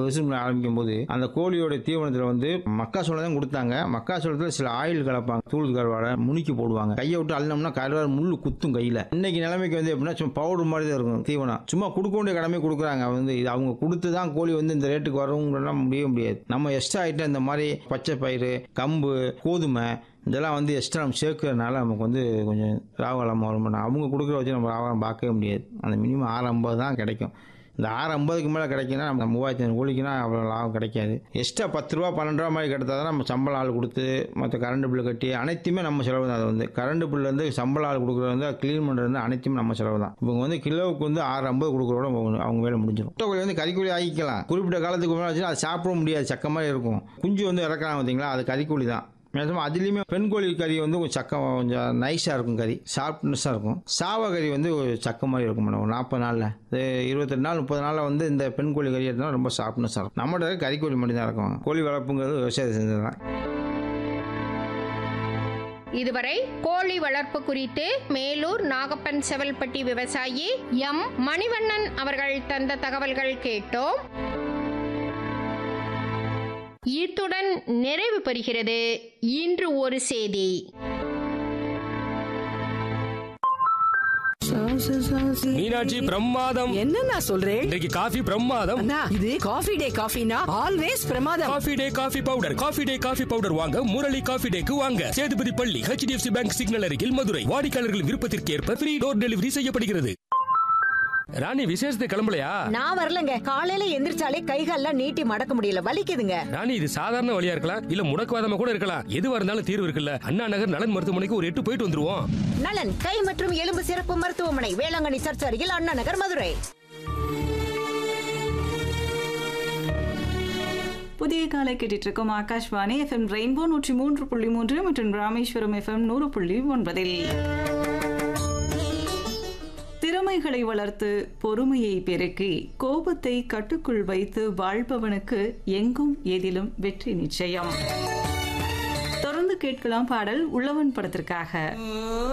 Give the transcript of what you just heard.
வருஷம் ஆரம்பிக்கும் போது அந்த கோழியோட தீவனத்தில் வந்து மக்காசோளம் தான் கொடுத்தாங்க மக்காசோளத்தில் சில ஆயில் கலப்பாங்க தூள் கருவாடை முனிக்கி போடுவாங்க கையை விட்டு அள்ளோம்னா கருவாடு முள்ளு குத்தும் கையில் இன்னைக்கு நிலைமைக்கு வந்து எப்படின்னா சும்மா பவுடர் மாதிரி தான் இருக்கும் தீவனம் சும்மா கொடுக்க வேண்டிய கடமை கொடுக்குறாங்க வந்து இது அவங்க கொடுத்து தான் கோழி வந்து இந்த ரேட்டுக்கு வரவங்கலாம் முடியவே முடியாது நம்ம எக்ஸ்ட்ரா ஐட்டம் இந்த மாதிரி பச்சை பயிறு கம்பு கோதுமை இதெல்லாம் வந்து எக்ஸ்ட்ரா நம்ம சேர்க்கறதுனால நமக்கு வந்து கொஞ்சம் லாபம் வரும் அவங்க கொடுக்குற வச்சு நம்ம லாபம் பார்க்கவே முடியாது அந்த மினிமம் ஆறு ஐம்பது தான் கிடைக்கும் இந்த ஆறு ஐம்பதுக்கு மேலே கிடைக்குன்னா நம்ம மூவாயிரத்தி ஐநூறு கோழிக்குனா அவ்வளோ லாபம் கிடைக்காது எக்ஸ்ட்ரா பத்து ரூபா பன்னெண்டு ரூபா மாதிரி கிடைத்தா தான் நம்ம சம்பளம் ஆள் கொடுத்து மற்ற கரண்ட் பில்லு கட்டி அனைத்துமே நம்ம செலவு தான் அது வந்து கரண்ட் பில்லு வந்து சம்பள ஆள் கொடுக்குறது வந்து க்ளீன் பண்ணுறது வந்து அனைத்துமே நம்ம செலவு தான் இவங்க வந்து கிலோவுக்கு வந்து ஆறு ஐம்பது கொடுக்குறோட அவங்க அவங்க வேலை முடிஞ்சிடும் முட்டை கோழி வந்து கறிக்கூலி ஆகிக்கலாம் குறிப்பிட்ட காலத்துக்கு மேலே வச்சுன்னா அது சாப்பிட முடியாது சக்க மாதிரி இருக்கும் குஞ்சு வந்து இறக்கலாம் பார்த்தீங்களா அது கறிக்கூலி தான் மேலும் அதுலேயுமே பெண் கோழி கறி வந்து கொஞ்சம் சக்கம் கொஞ்சம் நைஸாக இருக்கும் கறி சாஃப்ட்னஸாக இருக்கும் சாவ கறி வந்து ஒரு சக்க மாதிரி இருக்கும் மேடம் ஒரு நாற்பது நாளில் இது இருபத்தெட்டு நாள் முப்பது நாளில் வந்து இந்த பெண் கோழி கறி எடுத்தா ரொம்ப சாஃப்ட்னஸாக இருக்கும் நம்மகிட்ட கறி கோழி மட்டும் தான் இருக்கும் கோழி வளர்ப்புங்கிறது விவசாயத்தை செஞ்சது தான் இதுவரை கோழி வளர்ப்பு குறித்து மேலூர் நாகப்பன் செவல்பட்டி விவசாயி எம் மணிவண்ணன் அவர்கள் தந்த தகவல்கள் கேட்டோம் இத்துடன் நிறைவு பெறுகிறது இன்று ஒரு செய்தி மீனாட்சி பிரமாதம் என்னண்ணா சொல்றேன் இன்றைக்கு காஃபி பிரமாதம் அண்ணா இது காஃபி டே காஃபினா ஆல்வேஸ் பிரமாதம் coffee day coffee powder coffee day coffee powder வாங்க முரளி காஃபி டேக்கு வாங்க சேதுபதி பள்ளி ஹெச்டிஎஃப்சி பேங்க் சிக்னல் அருகில் மதுரை வாடிக்கையாளர்களின் விருப்பத்திற்கு ஏற்ப ஃப்ரீ டோர் டெலிவரி செய்யப்படுகிறது ராணி விசேஷத்தை கிளம்பலையா நான் வரலங்க காலையில எந்திரிச்சாலே கைகால்லாம் நீட்டி மடக்க முடியல வலிக்குதுங்க ராணி இது சாதாரண வழியா இருக்கலாம் இல்ல முடக்குவாதமா கூட இருக்கலாம் எதுவா இருந்தாலும் தீர்வு இருக்குல்ல அண்ணா நகர் நலன் மருத்துவமனைக்கு ஒரு எட்டு போயிட்டு வந்துருவோம் நலன் கை மற்றும் எலும்பு சிறப்பு மருத்துவமனை வேளாங்கண்ணி சர்ச் அருகில் அண்ணா நகர் மதுரை புதிய காலை கேட்டுட்டு இருக்கோம் ஆகாஷ்வாணி எஃப்எம் ரெயின்போ நூற்றி மூன்று புள்ளி மூன்று மற்றும் ராமேஸ்வரம் எஃப்எம் நூறு புள்ளி ஒன்பதில் திறமைகளை வளர்த்து பொறுமையை பெருக்கி கோபத்தை கட்டுக்குள் வைத்து வாழ்பவனுக்கு எங்கும் எதிலும் வெற்றி நிச்சயம் தொடர்ந்து கேட்கலாம் பாடல் உள்ளவன் படத்திற்காக